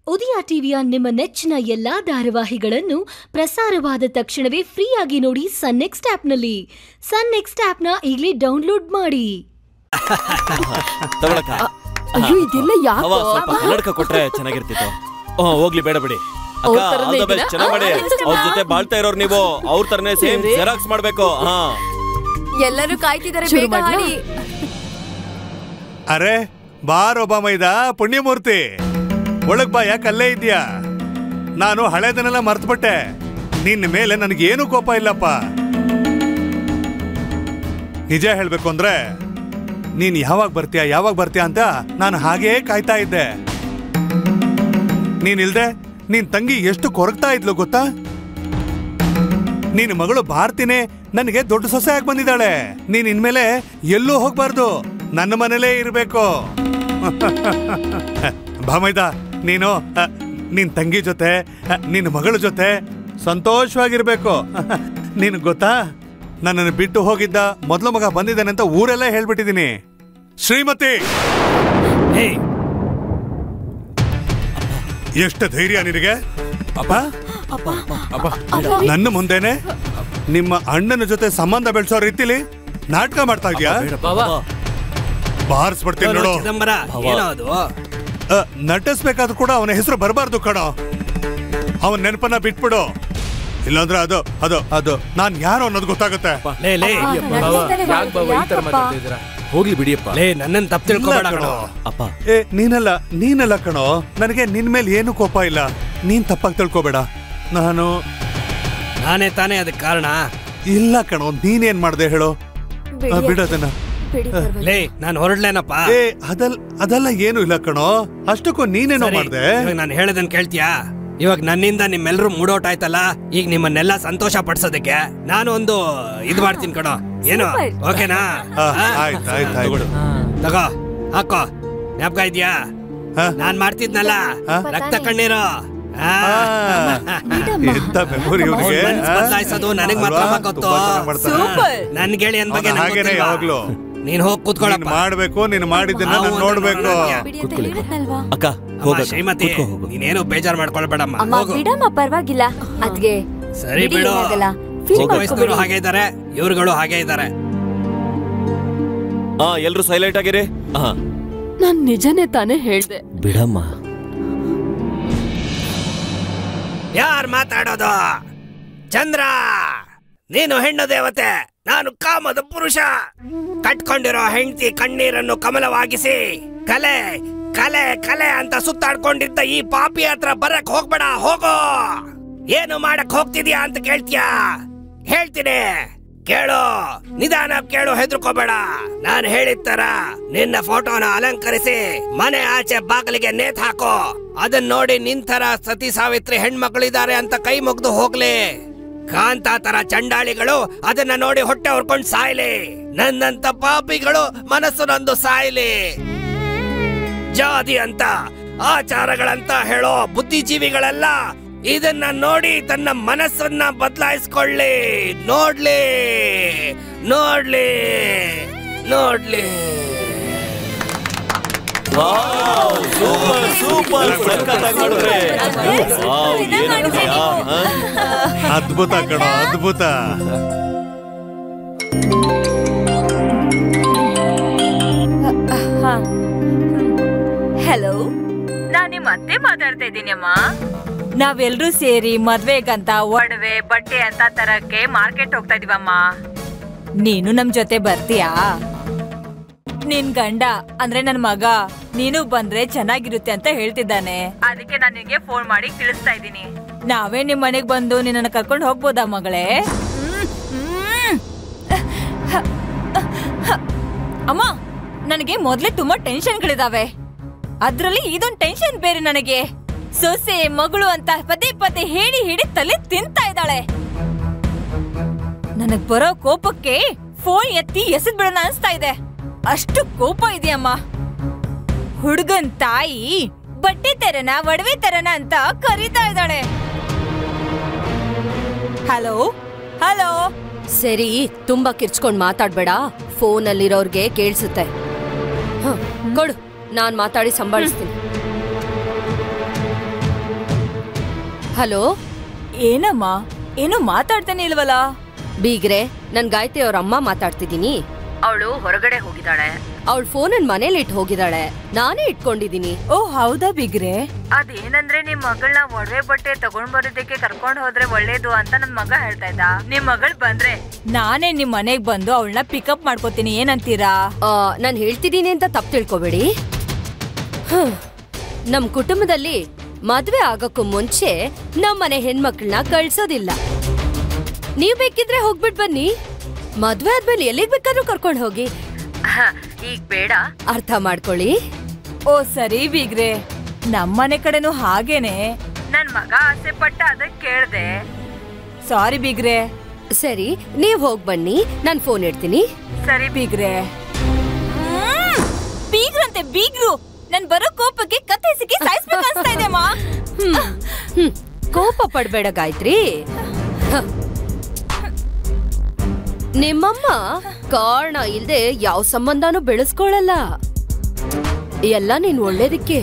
ಉದಯ ಟಿವಿಯ ನಿಮ್ಮ ನೆಚ್ಚಿನ ಎಲ್ಲಾ ಧಾರಾವಾಹಿಗಳನ್ನು ಪ್ರಸಾರವಾದ ತಕ್ಷಣವೇ ಫ್ರೀಯಾಗಿ ನೋಡಿ ಸನ್ ನೆಕ್ಸ್ಟ್ ಆಪ್ನಲ್ಲಿ ಸನ್ ನೆಕ್ಸ್ಟ್ ಆಪ್ನ ಈಗಲೇ ಡೌನ್ಲೋಡ್ ಮಾಡಿ ತಗೊಳಕ ಅಯ್ಯೋ ಇದೆಲ್ಲ ಅವ ಯಾಕೋ ಸ್ವಲ್ಪ ಕನ್ನಡಕ ಕೊಟ್ರೆ ಚೆನ್ನಾಗಿರ್ತಿತ್ತು ಹ್ಮ್ ಹೋಗ್ಲಿ ಬೇಡ ಬಿಡಿ ಅವ್ರ್ ಅಕ್ಕ ಥರನೇ ಆಲ್ ದ ಬೆಸ್ಟ್ ಇದೀನಾ? ಚೆನ್ನಾಗ್ ಮಾಡಿ ಆ, ಅವ್ರ ಜೊತೆ ಬಾಳ್ತಾ ಇರೋರು ನೀವು ಅವ್ರ ತರನೇ ಸೇಮ್ ಸರಿ. ಜೆರಾಕ್ಸ್ ಮಾಡ್ಬೇಕು ಹಾ ಎಲ್ಲರೂ ಕಾಯ್ತಿದ್ದಾರೆ ಶುರು ಬೇಗ ಮಾಡ್ಲಾ? ಹಾಡಿ ಅರೆ ಬಾರ್ ಒಬ್ಬ ಮೈದ ಪುಣ್ಯಮೂರ್ತಿ ಒಳಗ್ ಬಾ ಯಾಕೆ ಅಲ್ಲೇ ಇದ್ಯಾ ನಾನು ಹಳೇದನ್ನೆಲ್ಲ ಮರ್ತ್ಬಿಟ್ಟೆ ನಿನ್ನ ಮೇಲೆ ನನಗೇನು ಕೋಪ ಇಲ್ಲಪ್ಪ ನಿಜ ಹೇಳ್ಬೇಕು ಅಂದ್ರೆ ನೀನ್ ಯಾವಾಗ ಬರ್ತೀಯ ಯಾವಾಗ ಬರ್ತೀಯ ಅಂತ ನಾನು ಹಾಗೇ ಕಾಯ್ತಾ ಇದ್ದೆ ನೀನ್ ಇಲ್ದೆ ನಿನ್ ತಂಗಿ ಎಷ್ಟು ಕೊರಗ್ತಾ ಇದ್ಲು ಗೊತ್ತಾ ನಿನ್ನ ಮಗಳು ಭಾರತಿನೇ ನನಗೆ ದೊಡ್ಡ ಸೊಸೆ ಆಗಿ ಬಂದಿದ್ದಾಳೆ ನೀನ್ ಇನ್ಮೇಲೆ ಎಲ್ಲೂ ಹೋಗ್ಬಾರ್ದು ನನ್ನ ಮನೇಲೇ ಇರಬೇಕು ಭಾಮೈದ ನೀನು ಅ, ನಿನ್ ತಂಗಿ ಜೊತೆ ಅ, ನಿನ್ನ ಮಗಳ ಜೊತೆ ಸಂತೋಷವಾಗಿರ್ಬೇಕು ನೀನು ಗೊತ್ತಾ ನನ್ನನ್ನು ಬಿಟ್ಟು ಹೋಗಿದ್ದ ಮೊದಲ ಮಗ ಬಂದಿದ್ದಾನೆ ಅಂತ ಊರೆಲ್ಲ ಹೇಳ್ಬಿಟ್ಟಿದ್ದೀನಿ ಶ್ರೀಮತಿ ಎಷ್ಟು ಧೈರ್ಯ ನಿನಗೆ ಅಪ್ಪ ನನ್ನ ಮುಂದೆನೆ ನಿಮ್ಮ ಅಣ್ಣನ ಜೊತೆ ಸಂಬಂಧ ಬೆಳೆಸೋ ರೀತಿಲಿ ನಾಟಕ ಮಾಡ್ತಾ ಇದ್ಯಾ ಬಾರಿಸ್ಬಿಡ್ತೀನಿ ನೋಡು ಚಿದಂಬರ ಏನೋ ಅದು ಅ, ನಟಿಸ್ಬೇಕಾದ್ರೂ ಕೂಡ ಅವನ ಹೆಸರು ಬರಬಾರ್ದು ಕಣೋ ಅವನ ನೆನಪನ್ನ ಬಿಟ್ಬಿಡು ಇಲ್ಲಾಂದ್ರೆ ಅದು ಅದು ಅದು ನಾನ್ ಯಾರು ಅನ್ನೋದು ಗೊತ್ತಾಗುತ್ತೆ ಲೇ ಲೇ ಯಾಕ್ ಬಾವ ಈ ತರ ಮಾತಾಡ್ತಾ ಇದ್ದೀರಾ? ಹೋಗ್ಲಿ ಬಿಡಿಯಪ್ಪ ಲೇ ನನ್ನನ್ ತಪ್ಪು ತಿಳ್ಕೊಬೇಡ ಇಲ್ಲ ಕಣೋ ಕಣೋ. ಅಪ್ಪ ಏ ನೀನಲ್ಲ ನೀನಲ್ಲ ಕಣೋ ನನಗೆ ನಿನ್ ಮೇಲೆ ಏನು ಕೋಪ ಇಲ್ಲ ನೀನ್ ತಪ್ಪಾಗಿ ತಿಳ್ಕೊಬೇಡ ನಾನು ನಾನೇ ತಾನೇ ಅದಕ್ಕೆ ಕಾರಣ ಇಲ್ಲ ಕಣೋ ನೀನೇನ್ ಮಾಡ್ದೆ ಹೇಳು ಆ, ಬಿಡೋದನ್ನ ಬಿಡಿ ಪರ್ವಾಗಿಲ್ಲ. ಲೇ ನಾನು ಹೊರಡ್ಲೇನಪ್ಪ ಏ ಅದಲ್ ಅದೆಲ್ಲ ಏನು ಇಲ್ಲ ಕಣೋ ಅಷ್ಟಕ್ಕೂ ನೀನೇನೋ ಸರಿ, ಮಾಡ್ದೆ ಇವಾಗ ನಾನು ಹೇಳದನ್ ಕೇಳ್ತೀಯಾ ಇವಾಗ ನನ್ನಿಂದ ನಿಮ್ಮೆಲ್ಲರೂ ಮೂಡೌಟ್ ಆಯ್ತಲ್ಲ ಈಗ ನಿಮ್ಮನ್ನೆಲ್ಲ ಸಂತೋಷ ಪಡಿಸೋದಕ್ಕೆ ನಾನು ಒಂದು ಇದ್ ಮಾಡ್ತೀನಿ ಕಣೋ ಏನು Super. ಓಕೆನಾ ಆ, ಹಾ? ಆಯ್ತು ಆಯ್ತು ಆಯ್ತು ತಗೋ ಹಾಕೋ ಜ್ಞಾಪಕ ಇದ್ಯಾ ಹಾ? ನಾನ್ ಮಾಡ್ತಿದ್ನಲ್ಲ ಹಾ? ರಕ್ತ ಕಣ್ಣೀರು ಹಾ. ಆ, ಎಂತ ಮೆಮೊರಿ ಇವ್ರಿಗೆ ಅವ್ನ್ ಮನ್ಸ್ ಬದ್ಲಾಯ್ಸೋದು ನನಗ್ ಮಾತ್ರ ಅಲ್ವಾ? ಗೊತ್ತು. ತುಂಬಾ ಚೆನ್ನಾಗ್ ಮಾಡ್ತಾನೆ. ಸೂಪರ್ ನನ್ ಗೆಳೆಯನ್ ಬಗ್ಗೆ ಅವ್ನು ನಂಗ್ ಹಾಗೇನೆ ಗೊತ್ತಿಲ್ವಾ? ಯಾವಾಗ್ಲೂ. ನೀನ್ ಹೋಗ್ ನೀನ್ ಕೂತ್ಕೊಳಪ್ಪ ಮಾಡ್ಬೇಕು ನೀನ್ ಮಾಡಿದ್ದನ್ನ ನಾವು ನಾನು ಒಂದು ನೋಡ್ಬೇಕು ನೋಡೋಣ. ಬಿಡಿ ಅಂತ ಹೇಳಿದ್ನಲ್ವಾ ಅಕ್ಕ ಅಮ್ಮ, ಹೋಗ ಶ್ರೀಮತಿ ನೀನೇನು ಬೇಜಾರ್ ಮಾಡ್ಕೊಳ್ಬೇಡಮ್ಮ ಅಮ್ಮ ಹೋಗು ಬಿಡಮ್ಮ ಪರವಾಗಿಲ್ಲ ಅದ್ಗೆ ಸರಿ ಬಿಡು ಆಗಲ್ಲ ಫೀಲ್ ಚಿಕ್ಕ ವಯಸ್ಸಿನವರು ಮಾಡ್ಕೋಬೇಡಿ ಹಾಗೆ ಇದ್ದಾರೆ ಇವ್ರುಗಳು ಹಾಗೆ ಇದ್ದಾರೆ ಹಾ ಎಲ್ರು ಸೈಲೆಂಟ್ ಆಗಿರಿ ಹಾ ನಾನ್ ನಿಜನೇ ತಾನೇ ಹೇಳ್ದೆ ಬಿಡಮ್ಮ ಯಾರ್ ಮಾತಾಡೋದು ಚಂದ್ರ ನೀನು ಹೆಣ್ಣು ದೇವತೆ ನಾನು ಕಾಮದ ಪುರುಷ ಕಟ್ಕೊಂಡಿರೋ ಹೆಂಡತಿ ಕಣ್ಣೀರನ್ನು ಕಮಲವಾಗಿಸಿ ಕಲೆ ಕಲೆ ಕಲೆ ಅಂತ ಸುತ್ತಾಡ್ಕೊಂಡಿದ್ದ ಈ ಪಾಪಿ ಹತ್ರ ಬರಕ್ ಹೋಗ್ಬೇಡ ಹೋಗೋ ಏನು ಮಾಡಕ್ ಹೋಗ್ತಿದ್ಯಾ ಅಂತ ಕೇಳ್ತೀಯಾ ಹೇಳ್ತೀನಿ ಕೇಳು ನಿಧಾನ ಕೇಳು ಹೆದರ್ಕೋಬೇಡ ನಾನು ಹೇಳಿದ ತರ ನಿನ್ನ ಫೋಟೋನ ಅಲಂಕರಿಸಿ ಮನೆ ಆಚೆ ಬಾಗಿಲಿಗೆ ನೇತ್ ಹಾಕೋ ಅದನ್ನ ನೋಡಿ ನಿಂತರ ಸತಿ ಸಾವಿತ್ರಿ ಹೆಣ್ಮಕ್ಳಿದ್ದಾರೆ ಅಂತ ಕೈ ಮುಗ್ದು ಹೋಗ್ಲಿ ಕಾಂತ ತರ ಚಂಡಾಳಿಗಳು ಅದನ್ನ ನೋಡಿ ಹೊಟ್ಟೆ ಹೊರ್ಕೊಂಡ್ ಸಾಯ್ಲಿ ನನ್ನಂತ ಪಾಪಿಗಳು ಮನಸ್ಸು ನೊಂದು ಸಾಯ್ಲಿ ಜಾತಿ ಅಂತ ಆಚಾರಗಳಂತ ಹೇಳೋ ಬುದ್ಧಿಜೀವಿಗಳೆಲ್ಲ ಇದನ್ನ ನೋಡಿ ತನ್ನ ಮನಸ್ಸನ್ನ ಬದಲಾಯಿಸ್ಕೊಳ್ಳಿ ನೋಡ್ಲಿ ನೋಡ್ಲಿ ನೋಡ್ಲಿ ಸೂಪರ್ ಸೂಪರ್ ಸಖತ್ತಾಗಿ ಮಾಡಿದ್ರೆ ವಾವ್, ಏನಂತೀಯ? ಹಾ? ಅದ್ಭುತ ಕಣೋ ಅದ್ಭುತ ಹಲೋ ನಾನ್ ನಿಮ್ ಅತ್ತೆ ಮಾತಾಡ್ತಾ ಇದ್ದೀನಮ್ಮ ನಾವೆಲ್ರೂ ಸೇರಿ ಮದ್ವೆಗಂತ ಒಡವೆ ಬಟ್ಟೆ ಅಂತ ತರಕ್ಕೆ ಮಾರ್ಕೆಟ್ ಹೋಗ್ತಾ ಇದೀವಮ್ಮ ನೀನು ನಮ್ ಜೊತೆ ಬರ್ತೀಯಾ ನಿನ್ ಗಂಡ ಅಂದ್ರೆ ನನ್ ಮಗ ನೀನು ಬಂದ್ರೆ ಚೆನ್ನಾಗಿರುತ್ತೆ ಅಂತ ಹೇಳ್ತಿದ್ದಾನೆ ಅದಕ್ಕೆ ನಾನು ನಿನ್ಗೆ ಫೋನ್ ಮಾಡಿ ತಿಳಿಸ್ತಾ ಇದ್ದೀನಿ ನಾವೇ ನಿಮ್ ಮನೆಗ್ ಬಂದು ನಿನ್ನನ್ನ ಕರ್ಕೊಂಡು ಹೋಗ್ಬೋದಾ ಮಗಳೇ ಹ್ಮ್, ಹ್ಮ್. ಅಮ್ಮ ನನಗೆ ಮೊದ್ಲೇ ತುಂಬಾ ಟೆನ್ಷನ್ಗಳಿದಾವೆ ಅದ್ರಲ್ಲಿ ಇದೊಂದ್ ಟೆನ್ಷನ್ ಬೇರೆ ನನಗೆ ಸೊಸೆ ಮಗಳು ಅಂತ ಪದೇ ಪದೇ ಹೇಳಿ ಹೇಳಿ ತಲೆ ತಿಂತಾ ಇದ್ದಾಳೆ ನನಗ್ ಬರೋ ಕೋಪಕ್ಕೆ ಫೋನ್ ಎತ್ತಿ ಎಸೆದ್ ಬಿಡೋಣ ಅನ್ಸ್ತಾ ಇದೆ ಅಷ್ಟು ಕೋಪ ಇದೆಯಮ್ಮ ಹುಡುಗನ್ ತಾಯಿ ಬಟ್ಟೆ ತೆರನ ಒಡವೆ ತೆರನ ಅಂತ ಕರೀತಾ ಇದ್ದಾಳೆ ಹಲೋ ಹಲೋ ಸರಿ ತುಂಬಾ ಕಿರ್ಚ್ಕೊಂಡ್ ಮಾತಾಡ್ಬೇಡ ಫೋನ್ ಅಲ್ಲಿರೋರ್ಗೆ ಕೇಳಿಸುತ್ತೆ ಕೊಡು ನಾನ್ ಮಾತಾಡಿ ಸಂಭಾಳಿಸ್ತೀನಿ ಹಲೋ ಏನಮ್ಮ ಏನು ಮಾತಾಡ್ತಾನೆ ಇಲ್ವಲ್ಲ ಬೀಗ್ರೆ ನನ್ ಗಾಯತ್ರಿ ಅವ್ರ ಅಮ್ಮ ಮಾತಾಡ್ತಿದ್ದೀನಿ ಅವಳು ಹೊರಗಡೆ ಹೋಗಿದ್ದಾಳೆ ಅವಳ ಫೋನ್ ಮನೇಲಿ ಇಟ್ಟು ಹೋಗಿದ್ದಾಳೆ ನಾನೇ ಇಟ್ಕೊಂಡಿದ್ದೀನಿ ಓ ಹೌದಾ ಬಿಗ್ರೆ ಅದೇನಂದ್ರೆ ನಿಮ್ ಮಗಳನ್ನ ಒಡವೆ ಬಟ್ಟೆ ತಗೊಂಡ್ ಬರೋದಕ್ಕೆ ಕರ್ಕೊಂಡ್ ಹೋದ್ರೆ ಒಳ್ಳೇದು ಅಂತ ನನ್ ಮಗ ಹೇಳ್ತಾ ಇದ್ದ ನಿಮ್ ಮಗಳ್ ಬಂದ್ರೆ ನಾನೇ ನಿಮ್ ಮನೆಗ್ ಬಂದು ಅವಳನ್ನ ಪಿಕಪ್ ಮಾಡ್ಕೋತೀನಿ ಏನಂತೀರಾ ಆ, ನಾನ್ ಹೇಳ್ತಿದ್ದೀನಿ ಅಂತ ತಪ್ಪು ತಿಳ್ಕೊಬೇಡಿ ಹ್ಮ್. ನಮ್ ಕುಟುಂಬದಲ್ಲಿ ಮದ್ವೆ ಆಗಕ್ಕೂ ಮುಂಚೆ ನಮ್ಮನೆ ಹೆಣ್ಮಕ್ಳನ್ನ ಕಳ್ಸೋದಿಲ್ಲ ನೀವ್ ಬೇಕಿದ್ರೆ ಹೋಗ್ಬಿಟ್ ಬನ್ನಿ ಮದ್ವೆ ಆದ್ಮೇಲೆ ಎಲ್ಲಿಗ್ ಬೇಕಾದ್ರೂ ಕರ್ಕೊಂಡ್ ಹೋಗಿ ಹ, ಈಗ ಬೇಡ ಅರ್ಥ ಮಾಡ್ಕೊಳ್ಳಿ ಓ ಸರಿ ಬಿಗ್ರೆ ನಮ್ಮನೆ ಕಡೆನೂ ಹಾಗೇನೆ ನನ್ ಮಗ ಆಸೆ ಪಟ್ಟ ಅದಕ್ ಕೇಳ್ದೆ ಸಾರಿ ಬಿಗ್ರೆ ಸರಿ ನೀವ್ ಹೋಗ್ ಬನ್ನಿ ನಾನ್ ಫೋನ್ ಇಡ್ತೀನಿ ಸರಿ ಬೀಗ್ರೆ ಬೀಗ್ರಂತೆ ಬೀಗ್ರು ನನ್ ಬರೋ ಕೋಪಕ್ಕೆ ಕತ್ತೆ ಸಿಕ್ಕಿ ಸಾಯಿಸ್ಬೇಕು ಅನ್ಸ್ತಾ ಇದೆ ಅಮ್ಮ ಹ್ಮ್ ಕೋಪ ಪಡ್ಬೇಡ ಗಾಯತ್ರಿ ಹ. ನಿಮ್ಮಮ್ಮ ಕಾರಣ ಇಲ್ದೆ ಯಾವ ಸಂಬಂಧನೂ ಬೆಳೆಸ್ಕೊಳಲ್ಲ ಎಲ್ಲ ನೀನ್ ಒಳ್ಳೇದಕ್ಕೆ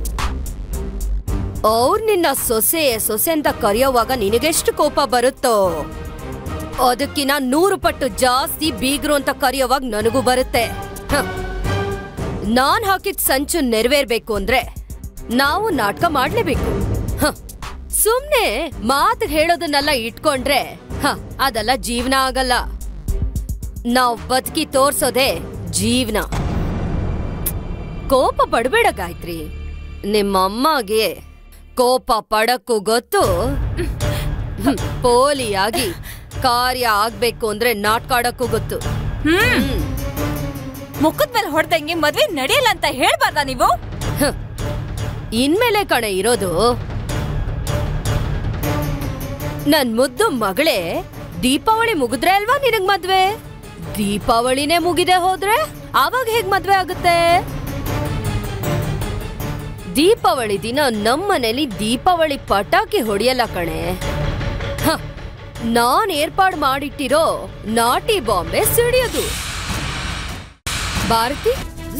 ಅವ್ರ್ ನಿನ್ನ ಸೊಸೆ ಸೊಸೆ ಅಂತ ಕರೆಯೋವಾಗ ನಿನಗೆಷ್ಟು ಕೋಪ ಬರುತ್ತೋ ಅದಕ್ಕಿನ ನೂರು ಪಟ್ಟು ಜಾಸ್ತಿ ಬೀಗ್ರು ಅಂತ ಕರೆಯೋವಾಗ ನನಗೂ ಬರುತ್ತೆ ಹ. ನಾನ್ ಹಾಕಿದ ಸಂಚು ನೆರವೇರ್ಬೇಕು ಅಂದ್ರೆ ನಾವು ನಾಟಕ ಮಾಡ್ಲೇಬೇಕು ಹ. ಸುಮ್ನೆ ಮಾತು ಹೇಳೋದನ್ನೆಲ್ಲ ಇಟ್ಕೊಂಡ್ರೆ ಹ ಅದೆಲ್ಲ ಜೀವನ ಆಗಲ್ಲ ನಾವ್ ಬದುಕಿ ತೋರ್ಸೋದೇ ಜೀವನ ಕೋಪ ಪಡ್ಬೇಡ ಗಾಯತ್ರಿ ನಿಮ್ಮಮ್ಮಗೆ ಕೋಪ ಪಡಕ್ಕೂ ಗೊತ್ತು ಹ್ಮ್, ಪೋಲಿಯಾಗಿ ಕಾರ್ಯ ಆಗ್ಬೇಕು ಅಂದ್ರೆ ನಾಟಕ ಆಡಕ್ಕೂ ಗೊತ್ತು ಹ್ಮ್ ಮುಖದ ಮೇಲೆ ಹೊಡೆದಂಗೆ ಮದ್ವೆ ನಡೆಯಲ್ಲ ಅಂತ ಹೇಳ್ಬಾರ್ದಾ ನೀವು ಹ. ಇನ್ಮೇಲೆ ಕಣೆ ಇರೋದು ನನ್ ಮುದ್ದು ಮಗಳೇ ದೀಪಾವಳಿ ಮುಗಿದ್ರೆ ಅಲ್ವಾ ನಿನಗ್ ಮದ್ವೆ ದೀಪಾವಳಿನೇ ಮುಗಿದೆ ಹೋದ್ರೆ ಆವಾಗ ಹೇಗ್ ಮದ್ವೆ ಆಗುತ್ತೆ ದೀಪಾವಳಿ ದಿನ ನಮ್ಮನೇಲಿ ದೀಪಾವಳಿ ಪಟಾಕಿ ಹೊಡಿಯಲ್ಲ ಕಣೆ ಹ, ನಾನ್ ಏರ್ಪಾಡ್ ಮಾಡಿಟ್ಟಿರೋ ನಾಟಿ ಬಾಂಬೆ ಸಿಡಿಯೋದು ಭಾರತಿ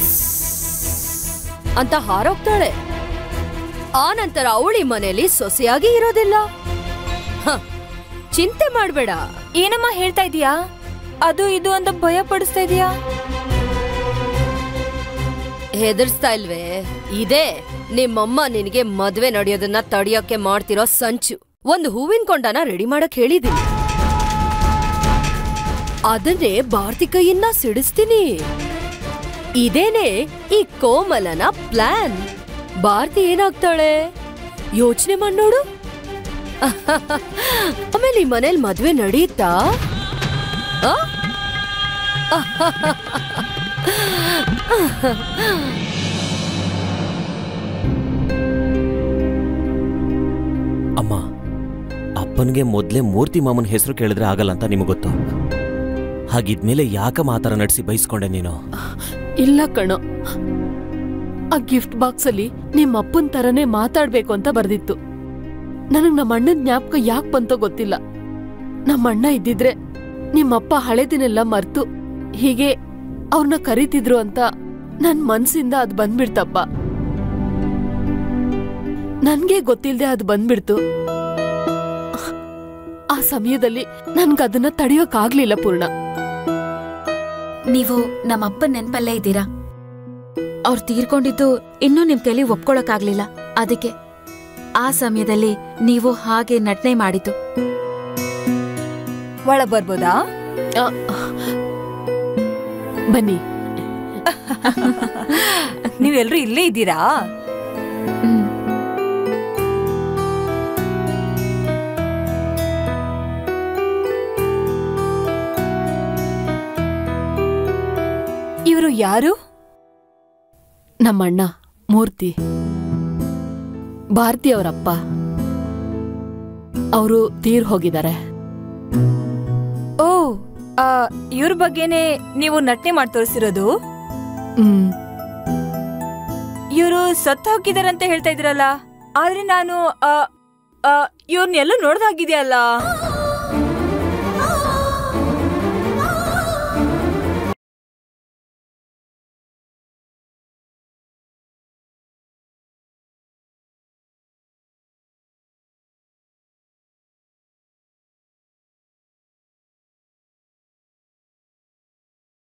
ಅಂತ ಹಾರೋಗ್ತಾಳೆ ಆ ನಂತರ ಅವಳಿ ಮನೇಲಿ ಸೊಸೆಯಾಗಿ ಇರೋದಿಲ್ಲ ಹ, ಚಿಂತೆ ಮಾಡ್ಬೇಡ ಏನಮ್ಮ ಹೇಳ್ತಾ ಇದೀಯಾ ಅದು ಇದು ಅಂತ ಭಯ ಪಡಿಸ್ತಾ ಇದೀಯಾ ಹೆದರ್ಸ್ತಾ ಇಲ್ವೇ ಇದೇ ನಿಮ್ಮಮ್ಮ ನಿನಗೆ ಮದ್ವೆ ನಡೆಯೋದನ್ನ ತಡಿಯೋಕೆ ಮಾಡ್ತಿರೋ ಸಂಚು ಒಂದು ಹೂವಿನ ಕೊಂಡನ ರೆಡಿ ಮಾಡಕ್ ಹೇಳಿದೀನಿ ಅದನ್ನೇ ಭಾರತಿ ಕೈಯನ್ನ ಸಿಡಿಸ್ತೀನಿ ಇದೇನೆ ಈ ಕೋಮಲನ ಪ್ಲಾನ್ ಭಾರತಿ ಏನಾಗ್ತಾಳೆ ಯೋಚನೆ ಮಾಡ್ ನೋಡು ಆಮೇಲೆ ಈ ಮನೇಲಿ ಮದ್ವೆ ನಡೆಯುತ್ತಾ ಆ? ಅಮ್ಮ ಅಪ್ಪನಿಗೆ ಮೊದ್ಲೇ ಮೂರ್ತಿ ಮಾಮನ ಹೆಸರು ಕೇಳಿದ್ರೆ ಆಗಲ್ಲ ಅಂತ ನಿಮಗೆ ಗೊತ್ತು ಹಾಗಿದ್ಮೇಲೆ ಯಾಕ ಮಾತಾರ ನಡೆಸಿ ಬೈಸ್ಕೊಂಡೆ ನೀನು ಇಲ್ಲ ಕಣೋ ಆ ಗಿಫ್ಟ್ ಬಾಕ್ಸ್ ಅಲ್ಲಿ ನಿಮ್ ಅಪ್ಪನ್ ತರನೇ ಮಾತಾಡ್ಬೇಕು ಅಂತ ಬರ್ದಿತ್ತು ನನಗ್ ನಮ್ಮ ಅಣ್ಣನ್ ಜ್ಞಾಪಕ ಯಾಕ್ ಬಂತೋ ಗೊತ್ತಿಲ್ಲ ನಮ್ಮ ಅಣ್ಣ ಇದ್ದಿದ್ರೆ ನಿಮ್ಮಪ್ಪ ಹಳೆದಿನೆಲ್ಲ ಮರ್ತು ಹೀಗೆ ಅವ್ರನ್ನ ಕರೀತಿದ್ರು ಅಂತ ನನ್ ಮನ್ಸಿಂದ ಅದ್ ಬಂದ್ಬಿಡ್ತಪ್ಪ ನನ್ಗೆ ಗೊತ್ತಿಲ್ದೆ ಅದ್ ಬಂದ್ಬಿಡ್ತು ಆ ಸಮಯದಲ್ಲಿ ನನ್ಗದನ್ನ ತಡೆಯೋಕಾಗ್ಲಿಲ್ಲ ಪೂರ್ಣ ನೀವು ನಮ್ಮ ಅಪ್ಪನ್ ನೆನ್ಪಲ್ಲೇ ಇದ್ದೀರಾ ಅವ್ರು ತೀರ್ಕೊಂಡಿದ್ದು ಇನ್ನೂ ನಿಮ್ ಕೈಲಿ ಒಪ್ಕೊಳಕ್ಕಾಗ್ಲಿಲ್ಲ ಅದಕ್ಕೆ ಆ ಸಮಯದಲ್ಲಿ ನೀವು ಹಾಗೆ ನಟನೆ ಮಾಡಿತು ಒಳ ಬರ್ಬೋದಾ ಆ, ಬನ್ನಿ ನೀವೆಲ್ರೂ ಇಲ್ಲೇ ಇದ್ದೀರಾ ಹ್ಮ್. ಇವರು ಯಾರು ನಮ್ಮಣ್ಣ ಮೂರ್ತಿ ಭಾರತಿ ಅವರಪ್ಪ ಅವರು ತೀರ್ ಹೋಗಿದ್ದಾರೆ ಓ ಆ, ಇವ್ರ ಬಗ್ಗೆನೆ ನೀವು ನಟನೆ ಮಾಡಿ ತೋರಿಸಿರೋದು ಹ್ಮ್ ಇವರು ಸತ್ತು ಹೋಗಿದಾರೆ ಅಂತ ಹೇಳ್ತಾ ಇದ್ರಲ್ಲ ಆದ್ರೆ ನಾನು ಇವ್ರನ್ನೆಲ್ಲೂ ನೋಡ್ದಾಗಿದೆಯಲ್ಲ